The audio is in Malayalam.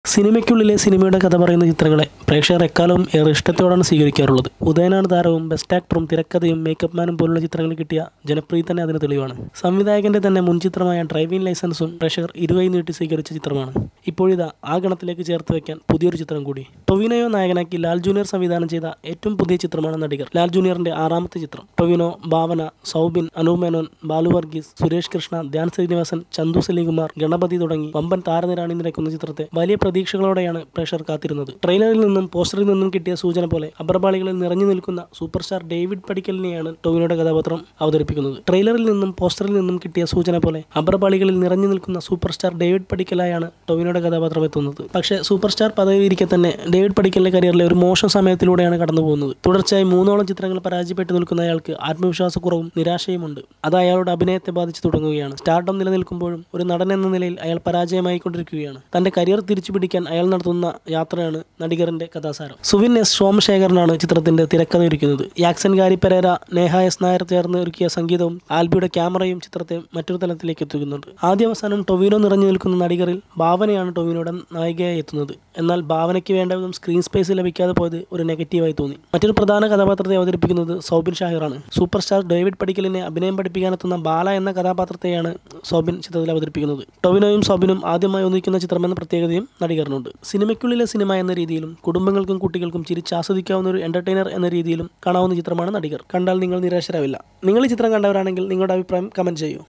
സിനിമയ്ക്കുള്ളിലെ സിനിമയുടെ കഥ പറയുന്ന ചിത്രങ്ങളെ പ്രേക്ഷകർ എക്കാലവും ഏറെ ഇഷ്ടത്തോടാണ് സ്വീകരിക്കാറുള്ളത് ഉദയനാണ് താരവും ബെസ്റ്റ് ആക്ടറും തിരക്കഥയും മേക്കപ്പ് മാനും പോലുള്ള ചിത്രങ്ങൾ കിട്ടിയ ജനപ്രീതി തന്നെ അതിന് തെളിവാണ് സംവിധായകന്റെ തന്നെ മുൻ ചിത്രമായ ഡ്രൈവിംഗ് ലൈസൻസും പ്രേക്ഷകർ ഇരുവൈ നീട്ടി സ്വീകരിച്ച ചിത്രമാണ് ഇപ്പോഴിതാ ആ ഗണത്തിലേക്ക് ചേർത്ത് വെക്കാൻ പുതിയൊരു ചിത്രം കൂടി ടൊവിനോയോ നായകനാക്കി ലാൽ ജൂനിയർ സംവിധാനം ചെയ്ത ഏറ്റവും പുതിയ ചിത്രമാണ് നടികർ ലാൽ ജൂനിയറിന്റെ ആറാമത്തെ ചിത്രം ടൊവിനോ ഭാവന സൗബിൻ അനൂപ് മേനോൻ ബാലു വർഗീസ് സുരേഷ് കൃഷ്ണ ധ്യാൻ ശ്രീനിവാസൻ ചന്തു സലീംകുമാർ ഗണപതി തുടങ്ങി വമ്പൻ താരനിരാണി നിരക്കുന്ന ചിത്രത്തെ വലിയ പ്രതീക്ഷകളോടെയാണ് പ്രേക്ഷകർ കാത്തിരുന്നത് ട്രെയിലറിൽ നിന്നും പോസ്റ്ററിൽ നിന്നും കിട്ടിയ സൂചന പോലെ അബ്രപാളികളിൽ നിറഞ്ഞു നിൽക്കുന്ന സൂപ്പർ സ്റ്റാർ ഡേവിഡ് പടിക്കലിനെയാണ് ടൊവിനോയുടെ കഥാപാത്രം അവതരിപ്പിക്കുന്നത് ട്രെയിലറിൽ നിന്നും പോസ്റ്ററിൽ നിന്നും കിട്ടിയ സൂചന പോലെ അബ്രപാളികളിൽ നിറഞ്ഞു നിൽക്കുന്ന സൂപ്പർ സ്റ്റാർ ഡേവിഡ് പടിക്കലായാണ് ടൊവിനോയുടെ കഥാപാത്രം എത്തുന്നത് പക്ഷേ സൂപ്പർ സ്റ്റാർ പദവി ഇരിക്കെ തന്നെ ഡേവിഡ് പടിക്കലിന്റെ കരിയറിലെ ഒരു മോശം സമയത്തിലൂടെയാണ് കടന്നു പോകുന്നത് തുടർച്ചയായി മൂന്നോളം ചിത്രങ്ങൾ പരാജയപ്പെട്ടു നിൽക്കുന്ന അയാൾക്ക് ആത്മവിശ്വാസക്കുറവും നിരാശയുമുണ്ട് അത് അയാളുടെ അഭിനയത്തെ ബാധിച്ചു തുടങ്ങുകയാണ് സ്റ്റാർഡം നിലനിൽക്കുമ്പോഴും ഒരു നടൻ എന്ന നിലയിൽ അയാൾ പരാജയമായിക്കൊണ്ടിരിക്കുകയാണ് തന്റെ കരിയർ തിരിച്ചു പിടിക്കാൻ അയാൾ നടത്തുന്ന യാത്രയാണ് നടികറിന്റെ കഥാസാരം സുവിൻ എസ് സോമശേഖരനാണ് ചിത്രത്തിന്റെ തിരക്കഥ ഒരുക്കുന്നത് യാക്സൻ ഗാരി പെരേര നേഹ എസ് നായർ ചേർന്ന് ഒരുക്കിയ സംഗീതവും ആൽബിയുടെ ക്യാമറയും ചിത്രത്തെ മറ്റൊരു തലത്തിലേക്ക് എത്തിക്കുന്നുണ്ട് ആദ്യ അവസാനം ടൊവിനോ നിറഞ്ഞു നിൽക്കുന്ന നടികറിൽ ഭാവനയാണ് ടൊവിനോയുടെ നായികയായി എത്തുന്നത് എന്നാൽ ഭാവനയ്ക്ക് വേണ്ട വിധം സ്ക്രീൻ സ്പേസ് ലഭിക്കാതെ പോയത് ഒരു നെഗറ്റീവായി തോന്നി മറ്റൊരു പ്രധാന കഥാപാത്രത്തെ അവതരിപ്പിക്കുന്നത് സൗബിൻ ഷാഹിറാണ് സൂപ്പർ സ്റ്റാർ ഡേവിഡ് പടിക്കലിനെ അഭിനയം പഠിപ്പിക്കാനെത്തുന്ന ബാല എന്ന കഥാപാത്രത്തെയാണ് സൗബിൻ ചിത്രത്തിൽ അവതരിപ്പിക്കുന്നത് ടൊവിനോയും സൗബിനും ആദ്യമായി ഒന്നിക്കുന്ന ചിത്രമെന്ന പ്രത്യേകതയും നടികറിനുണ്ട് സിനിമയ്ക്കുള്ളിലെ സിനിമ എന്ന രീതിയിലും കുടുംബങ്ങൾക്കും കുട്ടികൾക്കും ചിരിച്ചാസ്വദിക്കാവുന്ന ഒരു എന്റർടൈനർ എന്ന രീതിയിലും കാണാവുന്ന ചിത്രമാണ് നടികർ കണ്ടാൽ നിങ്ങൾ നിരാശരാവില്ല നിങ്ങൾ ഈ ചിത്രം കണ്ടവരാണെങ്കിൽ നിങ്ങളുടെ അഭിപ്രായം കമന്റ് ചെയ്യൂ